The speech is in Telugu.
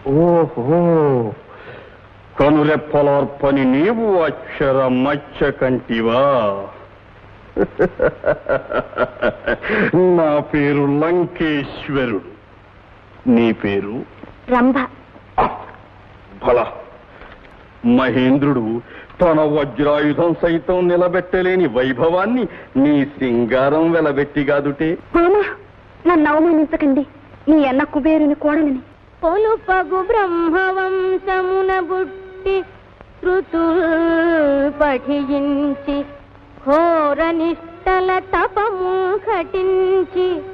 ఓహో కనురెప్పలార్పని నీవు అక్షర మచ్చ కంటివా నా పేరు లంకేశ్వరుడు నీ పేరు రంభ బల మహేంద్రుడు తన వజ్రాయుధం సైతం నిలబెట్టలేని వైభవాన్ని నీ సింగారం వెలబెట్టిగాదుటే మామా నన్ను అవమానించకండి నీ అన్న కుబేరుని కోడలని పొలుపగు బ్రహ్మవంశమున బుట్టి శృతుల్ పఠించి ఘోర నిష్టల తపము ఘటించి